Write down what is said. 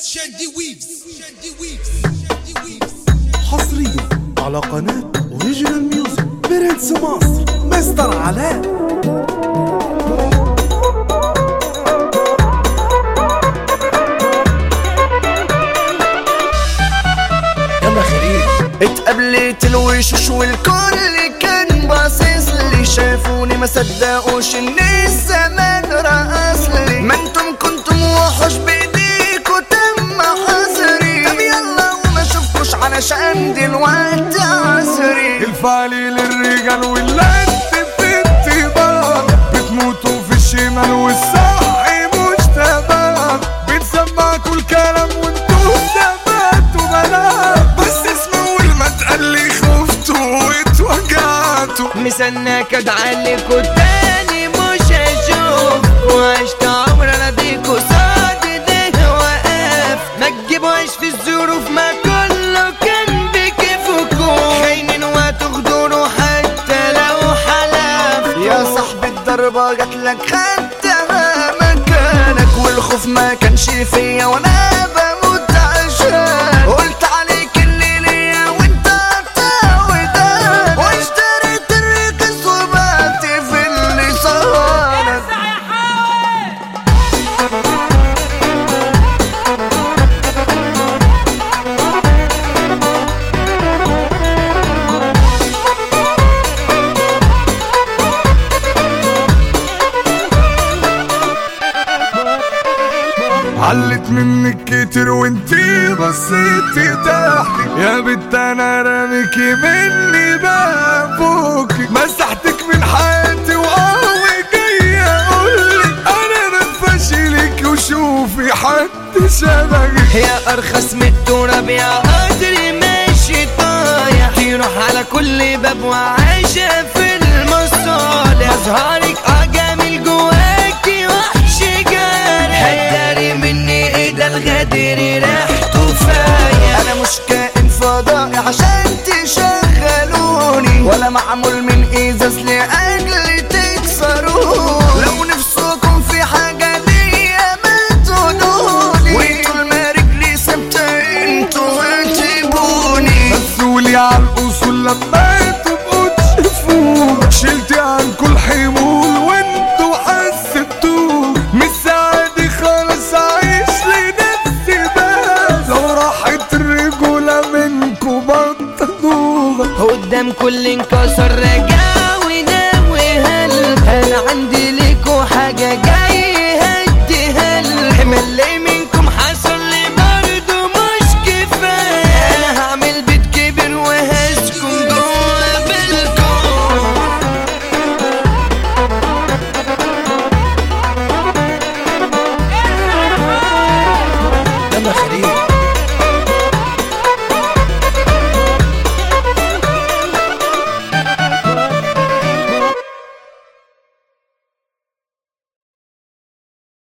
شادي ويفز شادي ويفز شادي ويفز حصريا على قناة اوريجينال ميوزك برنس مصر مستر علاء يلا خليل اتقابلت الوشوش والكل كان باصص لي شافوني ما صدقوش ان الزمان رقص لي ما انتم كنتم وحوش بايديكوا تم حصري طب يلا وما اشوفكوش علشان دلوقتي عصري الفعلي للرجال واللي في انتباه بتموتوا في الشمال والصح مش تمام بنسمعكوا الكلام وانتوا ثباتوا بنات بس اسمعوا ما تقلي خفتوا واتوجعتوا مستناك ادعلكوا تاني مش هشوف وعشت عمر اناديكوا صاد ده وقف ما تجيبوش في الظروف ما كله كان بكيفكم خاينين وتغدروا حتى لو حلف يا صاحبي الضربة جاتلك خدتها مكانك والخوف ما كانش فيا وانا بموت عشان قلت عليك اللي ليا وانت بتعودك واشتريت الرخيص وبعت في اللي صارك علت منك كتير وانتي بصيتي تحتي يا بنت انا راميكي مني بفوكي مسحتك من حياتي وقوي جاي اقولك انا بفشلك وشوفي حد شبهك يا ارخص من التراب يا قدري ماشي طايح تروح على كل باب وعايشة في المصالح مظهرك اه جميل جواكي وحش جارح هتداري مني ايه ده الغدر ريحته فايح انا مش كائن فضائي عشان تشغلوني ولا معمول من ازاز لاجل تكسروني لو نفسكم في حاجه ليا ما تقولولي وانتوا ما رجلي ثابته انتوا هتجيبوني مسؤولي على الاصول لما تبقوا تشوفوه شلتي عنكوا الحمول وانتوا حسبتوه مش سعادي خالص عايش لنفسي بس لو راحت الرجولة منكوا بطلوها قدام كل انكسر رجاوي ناوي هل انا عندي ليكوا حاجه جاي هديها الحمل اللي